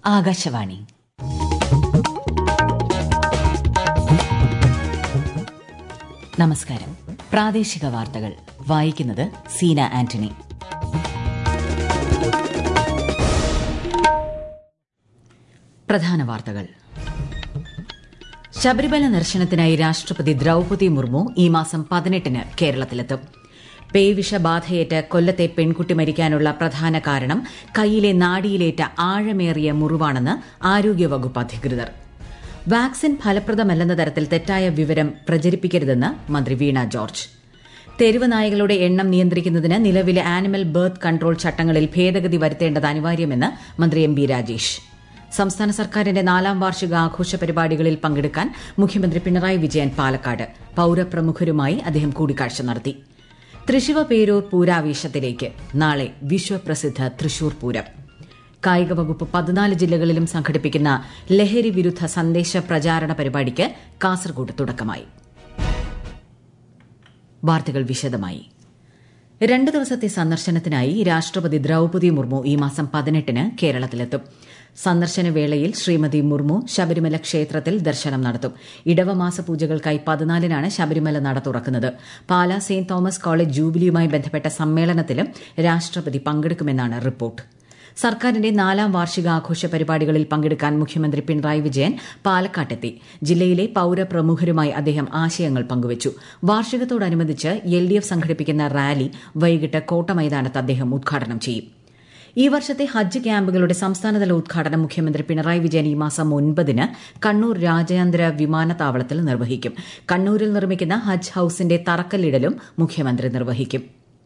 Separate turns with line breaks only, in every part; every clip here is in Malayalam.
ആകാശവാണി നമസ്കാരം പ്രാദേശിക വാർത്തകൾ വായിക്കുന്നത് സീന ആന്റണി പ്രധാന വാർത്തകൾ ശബരിമല ദർശനത്തിനായി രാഷ്ട്രപതി ദ്രൌപതി മുർമു ഈ മാസം പതിനെട്ടിന് കേരളത്തിലെത്തും പേവിഷബാധയേറ്റ് കൊല്ലത്തെ പെൺകുട്ടി മരിക്കാനുള്ള പ്രധാന കാരണം കൈയിലെ നാടിയിലേറ്റ ആഴമേറിയ മുറിവാണെന്ന് ആരോഗ്യവകുപ്പ് അധികൃതർ വാക്സിൻ ഫലപ്രദമല്ലെന്ന തരത്തിൽ തെറ്റായ വിവരം പ്രചരിപ്പിക്കരുതെന്ന് മന്ത്രി വീണ ജോർജ് തെരുവ് നായകളുടെ എണ്ണം നിയന്ത്രിക്കുന്നതിന് നിലവിലെ ആനിമൽ ബർത്ത് കൺട്രോൾ ചട്ടങ്ങളിൽ ഭേദഗതി വരുത്തേണ്ടത് അനിവാര്യമെന്ന് മന്ത്രി എം ബി രാജേഷ് സംസ്ഥാന സർക്കാരിന്റെ നാലാം വാർഷിക ആഘോഷ പരിപാടികളിൽ പങ്കെടുക്കാൻ മുഖ്യമന്ത്രി പിണറായി വിജയൻ പാലക്കാട് പൌരപ്രമുഖരുമായി അദ്ദേഹം കൂടിക്കാഴ്ച നടത്തി തൃശിവ പേരൂർ പൂരാവേശത്തിലേക്ക് നാളെ വിശ്വപ്രസിദ്ധ തൃശൂർ പൂരം കായിക വകുപ്പ് പതിനാല് ജില്ലകളിലും സംഘടിപ്പിക്കുന്ന ലഹരി വിരുദ്ധ സന്ദേശ പ്രചാരണ പരിപാടിക്ക് കാസർഗോഡ് തുടക്കമായി വാർത്തകൾ വിശദമായി രണ്ട് ദിവസത്തെ സന്ദർശനത്തിനായി രാഷ്ട്രപതി ദ്രൌപതി മുർമു ഈ മാസം പതിനെട്ടിന് കേരളത്തിലെത്തും സന്ദർശന വേളയിൽ ശ്രീമതി മുർമു ശബരിമല ക്ഷേത്രത്തിൽ ദർശനം നടത്തും ഇടവമാസ പൂജകൾക്കായി പതിനാലിനാണ് ശബരിമല നട തുറക്കുന്നത് പാലാ സെന്റ് തോമസ് കോളേജ് ജൂബിലിയുമായി ബന്ധപ്പെട്ട സമ്മേളനത്തിലും രാഷ്ട്രപതി പങ്കെടുക്കുമെന്നാണ് റിപ്പോർട്ട് സർക്കാരിന്റെ നാലാം വാർഷികാഘോഷ പരിപാടികളിൽ പങ്കെടുക്കാൻ മുഖ്യമന്ത്രി പിണറായി വിജയൻ പാലക്കാട്ടെത്തി ജില്ലയിലെ പൌരപ്രമുഖരുമായി അദ്ദേഹം ആശയങ്ങൾ പങ്കുവച്ചു വാർഷികത്തോടനുബന്ധിച്ച് എൽ ഡി എഫ് സംഘടിപ്പിക്കുന്ന റാലി വൈകിട്ട് കോട്ടമൈതാനത്ത് അദ്ദേഹം ഉദ്ഘാടനം ചെയ്യും ഈ വർഷത്തെ ഹജ്ജ് ക്യാമ്പുകളുടെ സംസ്ഥാനതല ഉദ്ഘാടനം മുഖ്യമന്ത്രി പിണറായി വിജയൻ ഈ മാസം ഒൻപതിന് കണ്ണൂർ രാജ്യാന്തര വിമാനത്താവളത്തിൽ നിർവഹിക്കും കണ്ണൂരിൽ നിർമ്മിക്കുന്ന ഹജ്ജ് ഹൌസിന്റെ തറക്കല്ലിടലും മുഖ്യമന്ത്രി നിർവഹിക്കും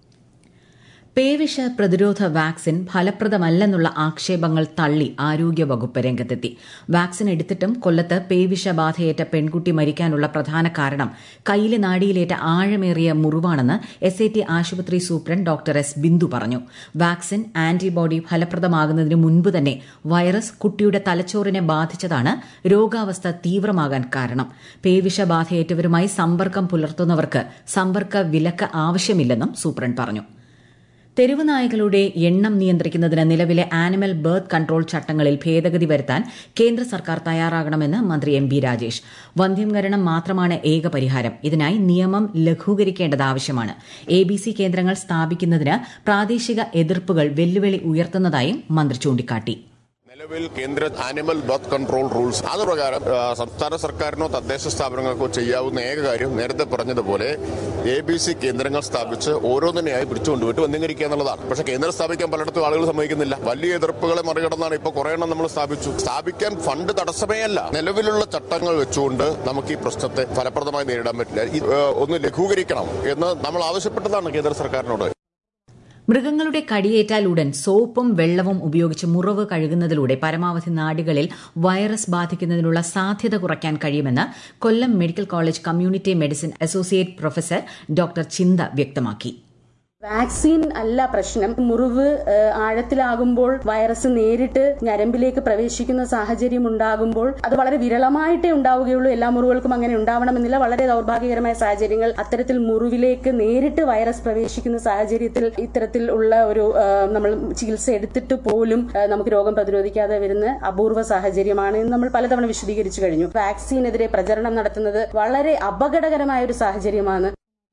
പേവിഷ പ്രതിരോധ വാക്സിൻ ഫലപ്രദമല്ലെന്നുള്ള ആക്ഷേപങ്ങൾ തള്ളി ആരോഗ്യവകുപ്പ് രംഗത്തെത്തി വാക്സിൻ എടുത്തിട്ടും കൊല്ലത്ത് പേവിഷബാധയേറ്റ പെൺകുട്ടി മരിക്കാനുള്ള പ്രധാന കാരണം കൈയിലെ നാടിയിലേറ്റ ആഴമേറിയ മുറിവാണെന്ന് എസ് ടി ആശുപത്രി സൂപ്രണ്ട് ഡോക്ടർ എസ് ബിന്ദു പറഞ്ഞു വാക്സിൻ ആന്റിബോഡി ഫലപ്രദമാകുന്നതിന് മുൻപ് തന്നെ വൈറസ് കുട്ടിയുടെ തലച്ചോറിനെ ബാധിച്ചതാണ് രോഗാവസ്ഥ തീവ്രമാകാൻ കാരണം പേവിഷബാധയേറ്റവരുമായി സമ്പർക്കം പുലർത്തുന്നവർക്ക് സമ്പർക്ക വിലക്ക് ആവശ്യമില്ലെന്നും സൂപ്രണ്ട് പറഞ്ഞു തെരുവ് നായകളുടെ എണ്ണം നിയന്ത്രിക്കുന്നതിന് നിലവിലെ ആനിമൽ ബർത്ത് കൺട്രോൾ ചട്ടങ്ങളിൽ ഭേദഗതി വരുത്താൻ കേന്ദ്ര സർക്കാർ തയ്യാറാകണമെന്ന് മന്ത്രി എം ബി രാജേഷ് വന്ധ്യംകരണം മാത്രമാണ് ഏക പരിഹാരം ഇതിനായി നിയമം ലഘൂകരിക്കേണ്ടത് ആവശ്യമാണ് എ ബി സി കേന്ദ്രങ്ങൾ സ്ഥാപിക്കുന്നതിന് പ്രാദേശിക എതിർപ്പുകൾ വെല്ലുവിളി ഉയർത്തുന്നതായും മന്ത്രി ചൂണ്ടിക്കാട്ടി
നിലവിൽ കേന്ദ്ര ആനിമൽ ബർത്ത് കൺട്രോൾ റൂൾസ് അത് പ്രകാരം ആ, സംസ്ഥാന സർക്കാരിനോ തദ്ദേശ സ്ഥാപനങ്ങൾക്കോ ചെയ്യാവുന്ന ഏക കാര്യം നേരത്തെ പറഞ്ഞതുപോലെ എ ബി സി കേന്ദ്രങ്ങൾ സ്ഥാപിച്ച് ഓരോന്നിനെയായി പിടിച്ചുകൊണ്ടുപോയിട്ട് വന്ധ്യീകരിക്കുക എന്നുള്ളതാണ് പക്ഷേ കേന്ദ്രം സ്ഥാപിക്കാൻ പലയിടത്തും ആളുകൾ സമ്മതിക്കുന്നില്ല വലിയ എതിർപ്പുകളെ മറികടന്നാണ് ഇപ്പോൾ കുറെ എണ്ണം നമ്മൾ സ്ഥാപിച്ചു സ്ഥാപിക്കാൻ ഫണ്ട് തടസ്സമേ അല്ല നിലവിലുള്ള ചട്ടങ്ങൾ വെച്ചുകൊണ്ട് നമുക്ക് ഈ പ്രശ്നത്തെ ഫലപ്രദമായി നേരിടാൻ പറ്റില്ല ഇത്, ഏ, ഒന്ന് ലഘൂകരിക്കണം എന്ന് നമ്മൾ ആവശ്യപ്പെട്ടതാണ് കേന്ദ്ര സർക്കാരിനോട്
മൃഗങ്ങളുടെ കടിയേറ്റാൽ ഉടൻ സോപ്പും വെള്ളവും ഉപയോഗിച്ച് മുറിവ് കഴുകുന്നതിലൂടെ പരമാവധി നാടുകളിൽ വൈറസ് ബാധിക്കുന്നതിനുള്ള സാധ്യത കുറയ്ക്കാൻ കഴിയുമെന്ന് Kollam medical college community medicine associate professor doctor Chintha വ്യക്തമാക്കി
വാക്സിൻ അല്ല പ്രശ്നം മുറിവ് ഏഹ്, ആഴത്തിലാകുമ്പോൾ വൈറസ് നേരിട്ട് ഞരമ്പിലേക്ക് പ്രവേശിക്കുന്ന സാഹചര്യം ഉണ്ടാകുമ്പോൾ അത് വളരെ വിരളമായിട്ടേ ഉണ്ടാവുകയുള്ളൂ എല്ലാ മുറിവുകൾക്കും അങ്ങനെ ഉണ്ടാവണമെന്നില്ല വളരെ ദൗർഭാഗ്യകരമായ സാഹചര്യങ്ങൾ അത്തരത്തിൽ മുറിവിലേക്ക് നേരിട്ട് വൈറസ് പ്രവേശിക്കുന്ന സാഹചര്യത്തിൽ ഇത്തരത്തിൽ ഉള്ള ഒരു ഏഹ്, നമ്മൾ ചികിത്സ എടുത്തിട്ട് പോലും ഏഹ്, നമുക്ക് രോഗം പ്രതിരോധിക്കാതെ വരുന്ന അപൂർവ സാഹചര്യമാണ് എന്ന് നമ്മൾ പലതവണ വിശദീകരിച്ചു കഴിഞ്ഞു വാക്സിനെതിരെ പ്രചരണം നടത്തുന്നത് വളരെ അപകടകരമായ ഒരു സാഹചര്യമാണ്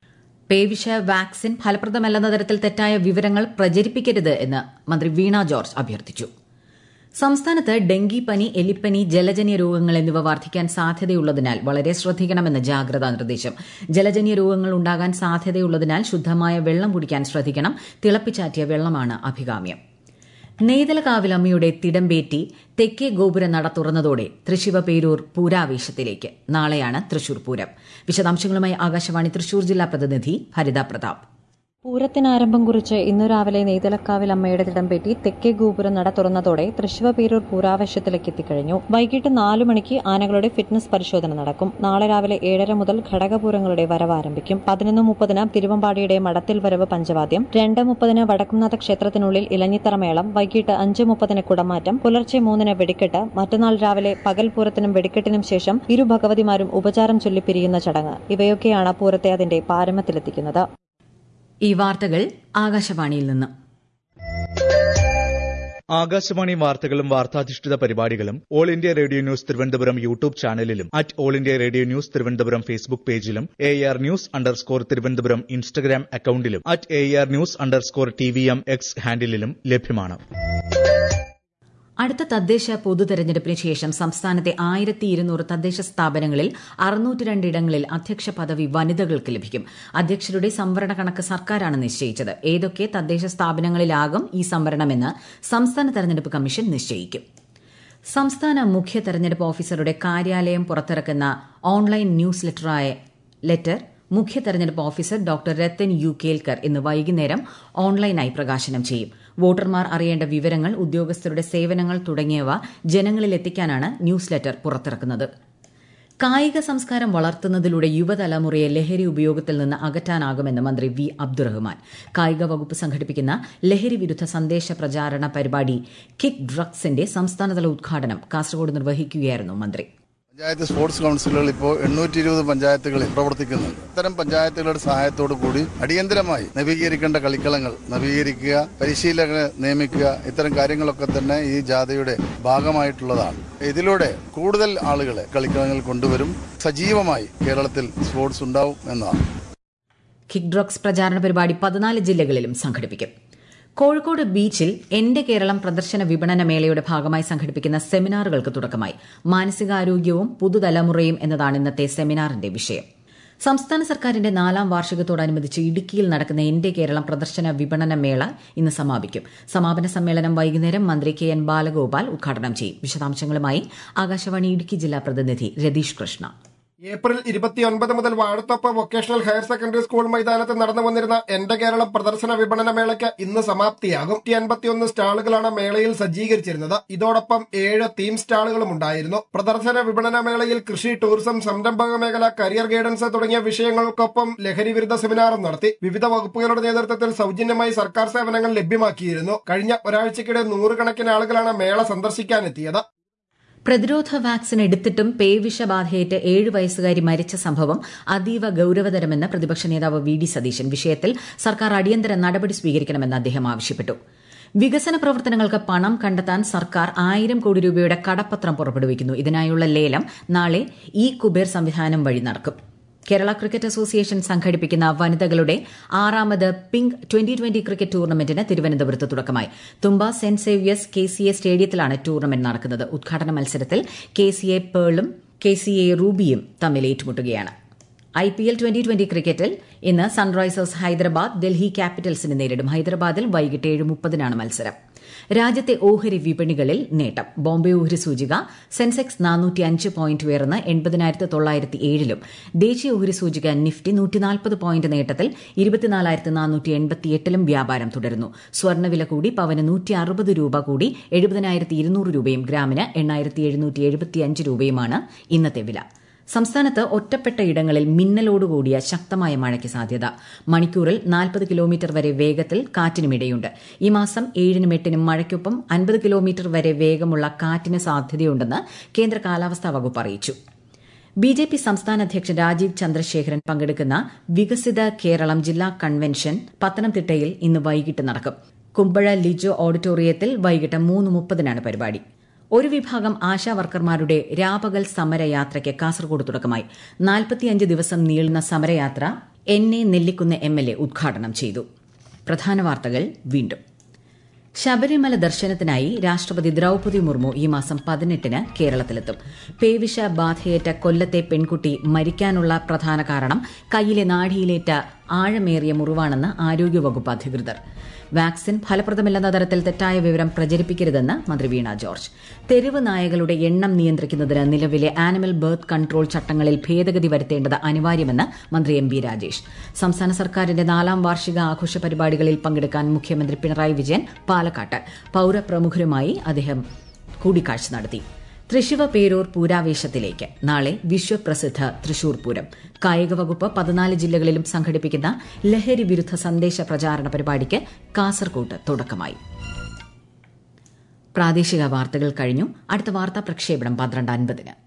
പേവിഷ വാക്സിൻ ഫലപ്രദമല്ലെന്ന തരത്തിൽ തെറ്റായ വിവരങ്ങൾ പ്രചരിപ്പിക്കരുത് എന്ന് മന്ത്രി വീണ ജോർജ് അഭ്യർത്ഥിച്ചു സംസ്ഥാനത്ത് ഡെങ്കിപ്പനി എലിപ്പനി ജലജന്യ രോഗങ്ങൾ എന്നിവ വർദ്ധിക്കാൻ സാധ്യതയുള്ളതിനാൽ വളരെ ശ്രദ്ധിക്കണമെന്ന് ജാഗ്രതാ നിർദ്ദേശം ജലജന്യ രോഗങ്ങൾ ഉണ്ടാകാൻ സാധ്യതയുള്ളതിനാൽ ശുദ്ധമായ വെള്ളം കുടിക്കാൻ ശ്രദ്ധിക്കണം തിളപ്പിച്ചാറ്റിയ വെള്ളമാണ് അഭികാമ്യം നെയ്തലകാവിലമ്മയുടെ തിടമ്പേറ്റി തെക്കേ ഗോപുര നട തുറന്നതോടെ തൃശിവ പേരൂർ പൂരാവേശത്തിലേക്ക് നാളെയാണ് തൃശൂർ പൂരം വിശദാംശങ്ങളുമായി ആകാശവാണി തൃശൂർ ജില്ലാ പ്രതിനിധി ഭരിത പ്രതാപ്
പൂരത്തിന് ആരംഭം കുറിച്ച് ഇന്നു രാവിലെ നെയ്തലക്കാവിൽ അമ്മയുടെ തിടംപെറ്റി തെക്കേ ഗോപുരം നട തുറന്നതോടെ തൃശിവ പേരൂർ പൂരാവശ്യത്തിലേക്ക് എത്തിക്കഴിഞ്ഞു വൈകിട്ട് നാലു മണിക്ക് ആനകളുടെ ഫിറ്റ്നസ് പരിശോധന നടക്കും നാളെ രാവിലെ ഏഴര മുതൽ ഘടകപൂരങ്ങളുടെ വരവ് ആരംഭിക്കും പതിനൊന്ന് മുപ്പതിന് തിരുവമ്പാടിയുടെ മടത്തിൽ വരവ് പഞ്ചവാദ്യം രണ്ട് മുപ്പതിന് വടക്കുംനാഥ ക്ഷേത്രത്തിനുള്ളിൽ ഇലഞ്ഞിത്തറമേളം വൈകിട്ട് അഞ്ച് മുപ്പതിന് കുടമാറ്റം പുലർച്ചെ മൂന്നിന് വെടിക്കെട്ട് മറ്റന്നാൾ രാവിലെ പകൽ പൂരത്തിനും വെടിക്കെട്ടിനും ശേഷം ഇരു ഭഗവതിമാരും ഉപചാരം ചൊല്ലിപ്പിരിയുന്ന ചടങ്ങ് ഇവയൊക്കെയാണ് പൂരത്തെ അതിന്റെ പാരമ്യത്തിലെത്തിക്കുന്നത്
ഈ വാർത്തകൾ ആകാശവാണിയിൽ നിന്ന്
ആകാശവാണി വാർത്തകളും വാർത്താധിഷ്ഠിത പരിപാടികളും All India Radio news Thiruvananthapuram YouTube ചാനലിലും at All India Radio news Thiruvananthapuram Facebook പേജിലും A R news underscore Thiruvananthapuram Instagram അക്കൌണ്ടിലും at A R news underscore T V M X ഹാൻഡിലും ലഭ്യമാണ്
അടുത്ത തദ്ദേശ പൊതു തെരഞ്ഞെടുപ്പിന് ശേഷം സംസ്ഥാനത്തെ ആയിരത്തി ഇരുന്നൂറ് തദ്ദേശ സ്ഥാപനങ്ങളിൽ അറുന്നൂറ്റി രണ്ട് ഇടങ്ങളിൽ അധ്യക്ഷ പദവി വനിതകൾക്ക് ലഭിക്കും അധ്യക്ഷരുടെ സംവരണ കണക്ക് സർക്കാരാണ് നിശ്ചയിച്ചത് ഏതൊക്കെ തദ്ദേശ സ്ഥാപനങ്ങളിലാകും ഈ സംവരണമെന്ന് സംസ്ഥാന തെരഞ്ഞെടുപ്പ് കമ്മീഷൻ നിശ്ചയിക്കും സംസ്ഥാന മുഖ്യ തെരഞ്ഞെടുപ്പ് ഓഫീസറുടെ കാര്യാലയം പുറത്തിറക്കുന്ന ഓൺലൈൻ ന്യൂസ് ലെറ്ററായ ലെറ്റർ മുഖ്യ തെരഞ്ഞെടുപ്പ് officer doctor Rathan U Kelkar ഇന്ന് വൈകുന്നേരം ഓൺലൈനായി പ്രകാശനം ചെയ്യും വോട്ടർമാർ അറിയേണ്ട വിവരങ്ങൾ ഉദ്യോഗസ്ഥരുടെ സേവനങ്ങൾ തുടങ്ങിയവ ജനങ്ങളിൽ എത്തിക്കാനാണ് ന്യൂസ് ലെറ്റർ പുറത്തിറക്കുന്നത് കായിക സംസ്കാരം വളർത്തുന്നതിലൂടെ യുവതലമുറയെ ലഹരി ഉപയോഗത്തിൽ നിന്ന് അകറ്റാനാകുമെന്ന് മന്ത്രി വി അബ്ദുറഹ്മാൻ കായിക വകുപ്പ് സംഘടിപ്പിക്കുന്ന ലഹരി വിരുദ്ധ സന്ദേശ പ്രചാരണ പരിപാടി കിക്ക് ഡ്രഗ്സിന്റെ സംസ്ഥാനതല ഉദ്ഘാടനം കാസർഗോഡ് നിർവഹിക്കുകയായിരുന്നു മന്ത്രി
പഞ്ചായത്ത് സ്പോർട്സ് കൌൺസിലുകൾ ഇപ്പോൾ എണ്ണൂറ്റി ഇരുപത് പഞ്ചായത്തുകളിൽ പ്രവർത്തിക്കുന്നുണ്ട് ഇത്തരം പഞ്ചായത്തുകളുടെ സഹായത്തോടു കൂടി അടിയന്തരമായി നവീകരിക്കേണ്ട കളിക്കളങ്ങൾ നവീകരിക്കുക പരിശീലകരെ നിയമിക്കുക ഇത്തരം കാര്യങ്ങളൊക്കെ തന്നെ ഈ ജാഥയുടെ ഭാഗമായിട്ടുള്ളതാണ് ഇതിലൂടെ കൂടുതൽ ആളുകളെ കളിക്കളങ്ങളിൽ കൊണ്ടുവരും സജീവമായി കേരളത്തിൽ സ്പോർട്സ് ഉണ്ടാവും എന്നതാണ്
കിക്ക് ഡ്രഗ്സ് പ്രചാരണ പരിപാടി പതിനാല് ജില്ലകളിലും സംഘടിപ്പിക്കും കോഴിക്കോട് ബീച്ചിൽ എന്റെ കേരളം പ്രദർശന വിപണന മേളയുടെ ഭാഗമായി സംഘടിപ്പിക്കുന്ന സെമിനാറുകൾക്ക് തുടക്കമായി മാനസികാരോഗ്യവും പുതുതലമുറയും എന്നതാണ് ഇന്നത്തെ സെമിനാറിന്റെ വിഷയം സംസ്ഥാന സർക്കാരിന്റെ നാലാം വാർഷികത്തോടനുബന്ധിച്ച് ഇടുക്കിയിൽ നടക്കുന്ന എന്റെ കേരളം പ്രദർശന വിപണന മേള ഇന്ന് സമാപിക്കും സമാപന സമ്മേളനം വൈകുന്നേരം മന്ത്രി കെ എൻ ബാലഗോപാൽ ഉദ്ഘാടനം ചെയ്യും വിശദാംശങ്ങളുമായി ആകാശവാണി ഇടുക്കി ജില്ലാ പ്രതിനിധി രതീഷ് കൃഷ്ണ
ഏപ്രിൽ ഇരുപത്തിയൊൻപത് മുതൽ Vazhathoppu vocational higher secondary school മൈതാനത്ത് നടന്നു വന്നിരുന്ന എന്റെ കേരളം പ്രദർശന വിപണന മേളയ്ക്ക് ഇന്ന് സമാപ്തിയാകും അൻപത്തിയൊന്ന് സ്റ്റാളുകളാണ് മേളയിൽ സജ്ജീകരിച്ചിരുന്നത് ഇതോടൊപ്പം ഏഴ് തീം സ്റ്റാളുകളും ഉണ്ടായിരുന്നു പ്രദർശന വിപണന മേളയിൽ കൃഷി ടൂറിസം സംരംഭക മേഖല കരിയർ ഗൈഡൻസ് തുടങ്ങിയ വിഷയങ്ങൾക്കൊപ്പം ലഹരി വിരുദ്ധ സെമിനാറും നടത്തി വിവിധ വകുപ്പുകളുടെ നേതൃത്വത്തിൽ സൗജന്യമായി സർക്കാർ സേവനങ്ങൾ ലഭ്യമാക്കിയിരുന്നു കഴിഞ്ഞ ഒരാഴ്ചക്കിടെ നൂറുകണക്കിന് ആളുകളാണ് മേള സന്ദർശിക്കാനെത്തിയത്
പ്രതിരോധ വാക്സിൻ എടുത്തിട്ടും പേവിഷബാധയേറ്റ് ഏഴ് വയസ്സുകാരി മരിച്ച സംഭവം അതീവ ഗൌരവതരമെന്ന് പ്രതിപക്ഷ നേതാവ് വി ഡി സതീശൻ വിഷയത്തിൽ സർക്കാർ അടിയന്തര നടപടി സ്വീകരിക്കണമെന്ന് അദ്ദേഹം ആവശ്യപ്പെട്ടു വികസന പ്രവർത്തനങ്ങൾക്ക് പണം കണ്ടെത്താൻ സർക്കാർ ആയിരം കോടി രൂപയുടെ കടപ്പത്രം പുറപ്പെടുവിക്കുന്നു ഇതിനായുള്ള ലേലം നാളെ ഇ കുബേർ സംവിധാനം വഴി നടക്കും കേരള ക്രിക്കറ്റ് അസോസിയേഷൻ സംഘടിപ്പിക്കുന്ന വനിതകളുടെ ആറാമത് പിങ്ക് ട്വന്റി ട്വന്റി ക്രിക്കറ്റ് ടൂർണമെന്റിന് തിരുവനന്തപുരത്ത് തുടക്കമായി Thumba Saint Xavier's K C A സ്റ്റേഡിയത്തിലാണ് ടൂർണമെന്റ് നടക്കുന്നത് ഉദ്ഘാടന മത്സരത്തിൽ കെ സി എ പേളും കെ സി എ റൂബിയും തമ്മിൽ ഏറ്റുമുട്ടുകയാണ് I P L twenty twenty ക്രിക്കറ്റിൽ ഇന്ന് സൺറൈസേഴ്സ് ഹൈദരാബാദ് ഡൽഹി ക്യാപിറ്റൽസിനെ നേരിടും ഹൈദരാബാദിൽ വൈകിട്ട് ഏഴ് മുപ്പതിനാണ് മത്സരം രാജ്യത്തെ ഓഹരി വിപണികളിൽ നേട്ടം ബോംബെ ഓഹരി സൂചിക സെൻസെക്സ് നാനൂറ്റി അഞ്ച് പോയിന്റ് ഉയർന്ന് എൺപതിനായിരത്തി തൊള്ളായിരത്തി ഏഴിലും ദേശീയ ഓഹരി സൂചിക നിഫ്റ്റി നൂറ്റിനാൽപ്പത് പോയിന്റ് നേട്ടത്തിൽ ഇരുപത്തിനാലായിരത്തി നാനൂറ്റി എൺപത്തിയെട്ടിലും വ്യാപാരം തുടരുന്നു സ്വർണ്ണവില കൂടി പവന് നൂറ്റി അറുപത് രൂപ കൂടി എഴുപതിനായിരത്തി ഇരുന്നൂറ് രൂപയും ഗ്രാമിന് എണ്ണായിരത്തി എഴുന്നൂറ്റി എഴുപത്തിയഞ്ച് രൂപയുമാണ് ഇന്നത്തെ വില സംസ്ഥാനത്ത് ഒറ്റപ്പെട്ട ഇടങ്ങളിൽ മിന്നലോടുകൂടിയ ശക്തമായ മഴയ്ക്ക് സാധ്യത മണിക്കൂറിൽ നാൽപ്പത് കിലോമീറ്റർ വരെ വേഗത്തിൽ കാറ്റിനുമിടയുണ്ട് ഈ മാസം ഏഴിനും എട്ടിനും മഴയ്ക്കൊപ്പം അൻപത് കിലോമീറ്റർ വരെ വേഗമുള്ള കാറ്റിന് സാധ്യതയുണ്ടെന്ന് കേന്ദ്ര കാലാവസ്ഥാ വകുപ്പ് അറിയിച്ചു ബി ജെ പി സംസ്ഥാന അധ്യക്ഷൻ രാജീവ് ചന്ദ്രശേഖരൻ പങ്കെടുക്കുന്ന വികസിത കേരളം ജില്ലാ കൺവെൻഷൻ പത്തനംതിട്ടയിൽ ഇന്ന് വൈകിട്ട് നടക്കും കുമ്പഴ ലിജോ ഓഡിറ്റോറിയത്തിൽ വൈകിട്ട് മൂന്ന് മുപ്പതിനാണ് പരിപാടി ഒരു വിഭാഗം ആശാ വർക്കർമാരുടെ രാപകൽ സമരയാത്രയ്ക്ക് കാസർഗോഡ് തുടക്കമായി നാൽപ്പത്തിയഞ്ച് ദിവസം നീളുന്ന സമരയാത്ര N A Nellikkunnu M L A ഉദ്ഘാടനം ചെയ്തു പ്രധാന വാർത്തകൾ വീണ്ടും ശബരിമല ദർശനത്തിനായി രാഷ്ട്രപതി ദ്രൌപതി മുർമു ഈ മാസം പതിനെട്ടിന് കേരളത്തിലെത്തും പേവിഷ ബാധയേറ്റ കൊല്ലത്തെ പെൺകുട്ടി മരിക്കാനുള്ള പ്രധാന കാരണം കയ്യിലെ നാഡിയിലേറ്റ ആഴമേറിയ മുറിവാണെന്ന് ആരോഗ്യവകുപ്പ് അധികൃതർ വാക്സിൻ ഫലപ്രദമില്ലെന്ന തരത്തിൽ തെറ്റായ വിവരം പ്രചരിപ്പിക്കരുതെന്ന് മന്ത്രി വീണ ജോർജ് തെരുവ് നായകളുടെ എണ്ണം നിയന്ത്രിക്കുന്നതിന് നിലവിലെ ആനിമൽ ബർത്ത് കൺട്രോൾ ചട്ടങ്ങളിൽ ഭേദഗതി വരുത്തേണ്ടത് അനിവാര്യമെന്ന് മന്ത്രി എം ബി രാജേഷ് സംസ്ഥാന സർക്കാരിന്റെ നാലാം വാർഷിക ആഘോഷ പരിപാടികളിൽ പങ്കെടുക്കാൻ മുഖ്യമന്ത്രി പിണറായി വിജയൻ പാലക്കാട്ട് പൌരപ്രമുഖരുമായി അദ്ദേഹം കൂടിക്കാഴ്ച നടത്തി തൃശിവ പേരൂർ പൂരാവേശത്തിലേക്ക് നാളെ വിശ്വപ്രസിദ്ധ തൃശൂർ പൂരം കായിക വകുപ്പ് പതിനാല് ജില്ലകളിലും സംഘടിപ്പിക്കുന്ന ലഹരി വിരുദ്ധ സന്ദേശ പ്രചാരണ പരിപാടിക്ക് കാസർകോട്ട് തുടക്കമായി പ്രാദേശിക വാർത്തകൾ കഴിഞ്ഞു അടുത്ത വാർത്താ പ്രക്ഷേപണം പന്ത്രണ്ട് അൻപതിന്